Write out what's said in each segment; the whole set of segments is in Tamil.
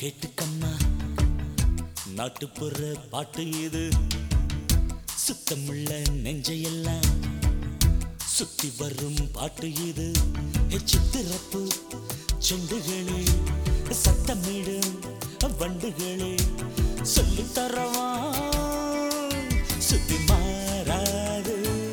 கேட்டுக்கம்மா நாட்டுப்புற பாட்டு இது சுத்தமுள்ள நெஞ்சையெல்லாம் சுத்தி வரும் பாட்டு இது சித்திரப்பு செண்டுகளே சத்தமிடும் வண்டுகளே சொல்லித் தரவா சுத்தி மாறாது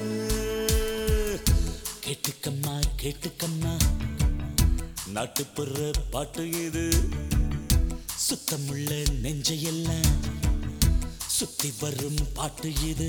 கேட்டுக்கம்மா கேட்டுக்கம்மா நாட்டுப்புற பாட்டு இது சுத்தமுள்ள நெஞ்சையெல்லாம் சுத்தி வரும் பாட்டு இது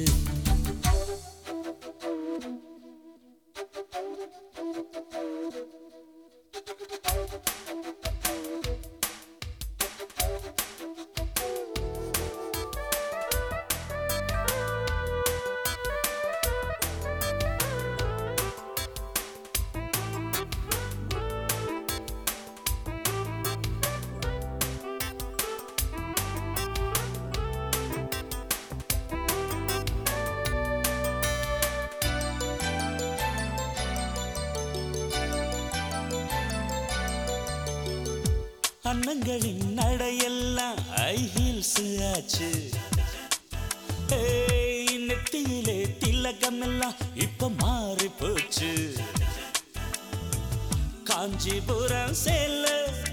அன்னங்களின் நடையெல்லாம் ஹை ஹீல்ஸ் ஆச்சு ஏய், நெத்தியிலே திலகம் எல்லாம் இப்ப மாறி போச்சு காஞ்சிபுரம் சேல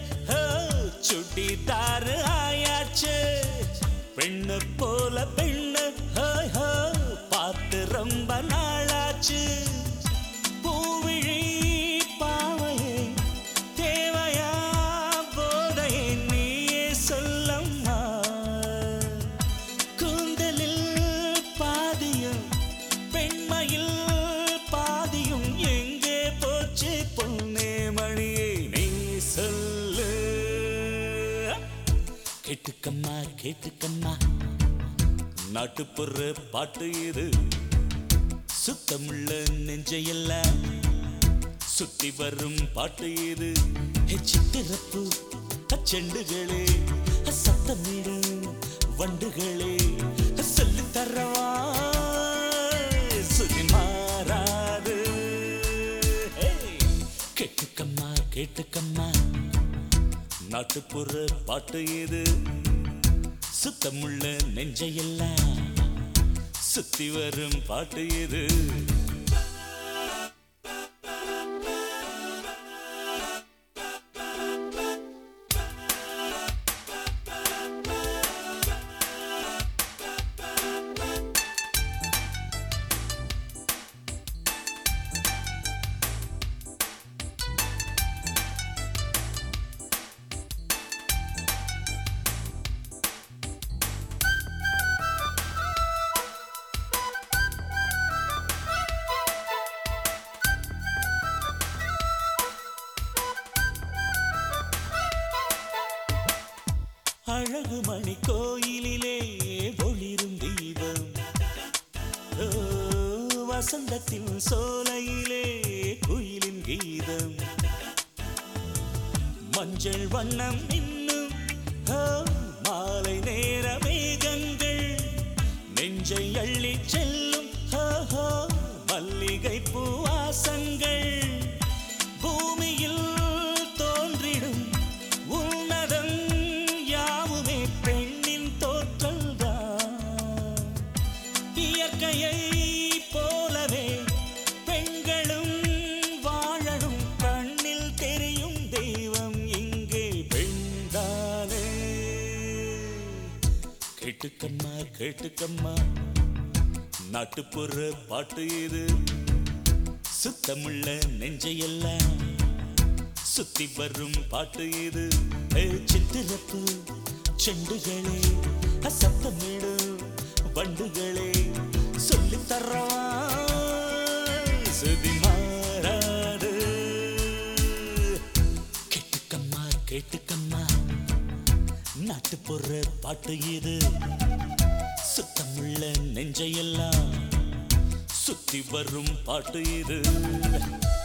சுடிதாரு ஆயாச்சு பெண்ணு போல பெண்ணு ஹோய் ஹோ, பார்த்து ரொம்ப நாளாச்சு பூவிழி பாவையே தேவையா போதையே நீயே சொல்லம்மா கூந்தலில் பாதியும் பெண்மையில் பாதியும் எங்கே போச்சு பொன்னே மணியே நீ சொல்லு கேட்டுக்கம்மா கேட்டுக்கம்மா நாட்டுப்புற பாட்டு இது சுத்தமுள்ள நெஞ்சையெல்லாம் சுத்தி வரும் பாட்டு இது ஹே, சித்திரப்பு செண்டுகளே சத்தமிடும் வண்டுகளே சொல்லி தரவா சுதி மாறாது ஹே, கேட்டுக்கம்மா கேட்டுக்கம்மா நாட்டுப்புற பாட்டு இது சுத்தமுள்ள நெஞ்சையெல்லாம் சுத்தி வரும் பாட்டு இது அழகு மணி கோயிலிலே ஒளிரும் தீபம் ஓ, வசந்தத்தின் சோலையிலே குயிலின் கீதம் மஞ்சள் வண்ணம் இன்னும் ஓ, மாலை நேர மேகங்கள் நெஞ்சை அள்ளி செல்லும் ஓ, ஓ, மல்லிகை பூவாசங்கள் பூமியில் தோன்றிடும் உன்னதம் யாவுமே பெண்ணின் தோற்றல்தான் இயற்கையை போலவே பெண்களும் வாழணும் கண்ணில் தெரியும் தெய்வம் இங்கே பெண்தானே கேட்டுக்கம்மா கேட்டுக்கம்மா நாட்டுப்புற பாட்டு இது சுத்தமுள்ள நெஞ்சையெல்லாம் சுத்தி வரும் பாட்டு இது ஏ, சித்திரப்பு செண்டுகளே சத்தமிடும் வண்டுகளே சொல்லி தரவா சுதி மாறாது கேட்டுக்கம்மா கேட்டுக்கம்மா நாட்டுப்புற பாட்டு இது சுத்தமுள்ள நெஞ்சையெல்லாம் சுத்தி வரும் பாட்டு இது